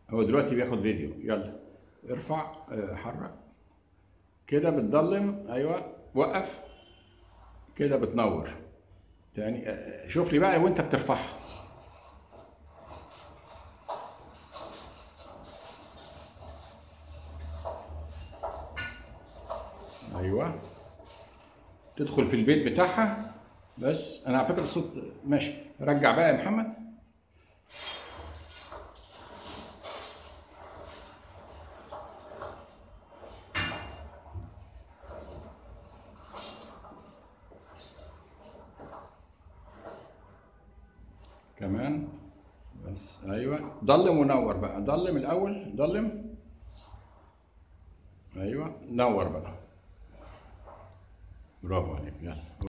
هو دلوقتي بياخد فيديو يلا ارفع اه، حرك كده بتضلم ايوه وقف كده بتنور تاني اه، شوف لي بقى وانت بترفعها ايوه تدخل في البيت بتاعها بس انا على فكره الصوت ماشي رجع بقى يا محمد كمان بس ايوه ضلم ونور بقى ضلم الاول ضلم ايوه نور بقى برافو عليك يلا